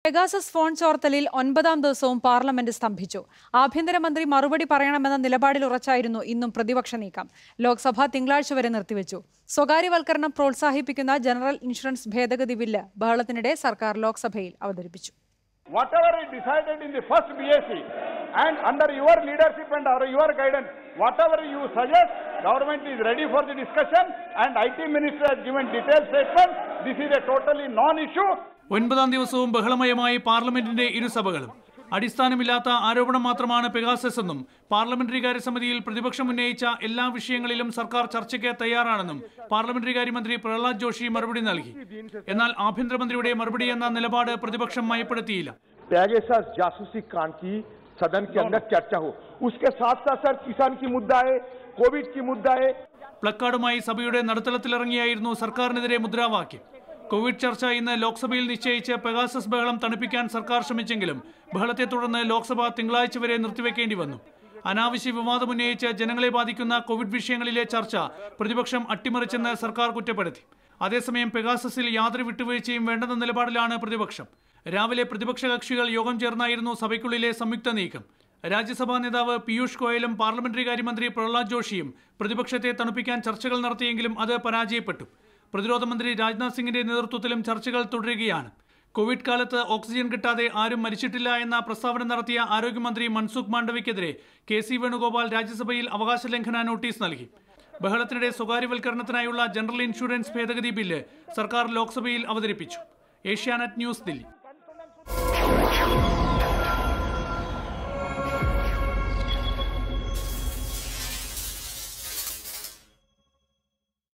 Pegasus phone ചോർത്തലിൽ ഒൻപതാം ദിവസവും parliament സ്തംഭിച്ചു ആഭ്യന്തരമന്ത്രി മറുപടി പറയണമെന്ന നിലപാടിൽ ഉറച്ചായിരുന്നു ഇന്നും പ്രതിപക്ഷ നീക്കം ലോക്സഭ തിങ്കളാഴ്ച വരെ നിർത്തിവെച്ചു സ്വകാര്യവൽക്കരണം പ്രോത്സാഹിപ്പിക്കുന്ന ജനറൽ ഇൻഷുറൻസ് ഭേദഗതി ബില്ല് ബഹളത്തിനിടെ സർക്കാർ ലോക്സഭയിൽ അവതരിപ്പിച്ചു whatever is decided in the first BAC and under your leadership and under your guidance, whatever you suggest, government is ready for the discussion and IT minister has given detailed statement. This is a totally non-issue. ഒൻപതാം ദിവസവും ബഹളമയമായി പാർലമെന്റിന്റെ ഇരുസഭകളും അടിസ്ഥാനമില്ലാത്ത ആരോപണം മാത്രമാണ് Pegasus എന്നും parliamentary കാര്യസമിതിയിൽ പ്രതിപക്ഷം ഉന്നയിച്ച എല്ലാ വിഷയങ്ങളിലും സർക്കാർ ചർച്ചയ്ക്ക് തയ്യാറാണെന്നും പാർലമെന്ററി കാര്യമന്ത്രി പ്രഹ്ലാദ് ജോഷി മറുപടി നൽകി എന്നാൽ ആഭ്യന്തരമന്ത്രിയുടെ മറുപടി എന്ന നിലപാട് പ്രതിപക്ഷം മയപ്പെടുത്തിയില്ല पैगेसस जासूसी कांड की सदन के अंदर चर्चा हो उसके साथ साथ सर किसान की मुद्दा है कोविड की मुद्दा है പ്ലക്കാർഡുമായി സഭയുടെ നടുത്തളത്തിലിറങ്ങിയായിരുന്നു സർക്കാരിനെതിരെ മുദ്രാവാക്യം കോവിഡ് ചർച്ച ഇന്ന് ലോക്സഭയിൽ നിശ്ചയിച്ച് പെഗാസസ് ബഹളം തണുപ്പിക്കാൻ സർക്കാർ ശ്രമിച്ചെങ്കിലും ബഹളത്തെ തുടർന്ന് ലോക്സഭ തിങ്കളാഴ്ച വരെ നിർത്തിവെക്കേണ്ടി വന്നു അനാവശ്യ വിവാദമുന്നയിച്ച് ജനങ്ങളെ ബാധിക്കുന്ന കോവിഡ് വിഷയങ്ങളിലെ ചർച്ച പ്രതിപക്ഷം അട്ടിമറിച്ചെന്ന് സർക്കാർ കുറ്റപ്പെടുത്തി അതേസമയം പെഗാസസിൽ യാതൊരു വിട്ടുവീഴ്ചയും വേണ്ടെന്ന നിലപാടിലാണ് പ്രതിപക്ഷം രാവിലെ പ്രതിപക്ഷ കക്ഷികൾ യോഗം ചേർന്നായിരുന്നു സഭയ്ക്കുള്ളിലെ സംയുക്ത നീക്കം രാജ്യസഭാ നേതാവ് പീയൂഷ് ഗോയലും പാർലമെന്ററി കാര്യമന്ത്രി പ്രഹ്ലാദ് ജോഷിയും പ്രതിപക്ഷത്തെ തണുപ്പിക്കാൻ ചർച്ചകൾ നടത്തിയെങ്കിലും അത് പരാജയപ്പെട്ടു പ്രതിരോധ മന്ത്രി രാജ്നാഥ് സിംഗിന്റെ നേതൃത്വത്തിലും ചർച്ചകൾ തുടരുകയാണ് കോവിഡ് കാലത്ത് ഓക്സിജൻ കിട്ടാതെ ആരും മരിച്ചിട്ടില്ല എന്ന പ്രസ്താവന നടത്തിയ ആരോഗ്യമന്ത്രി മൻസുഖ് മാണ്ഡവിക്കെതിരെ കെ സി വേണുഗോപാൽ രാജ്യസഭയിൽ അവകാശ ലംഘന നോട്ടീസ് നൽകി ബഹളത്തിനിടെ സ്വകാര്യവൽക്കരണത്തിനായുള്ള ജനറൽ ഇൻഷുറൻസ് ഭേദഗതി ബില്ല് സർക്കാർ ലോക്സഭയിൽ അവതരിപ്പിച്ചു ഏഷ്യാനെറ്റ് ന്യൂസ് ദില്ലി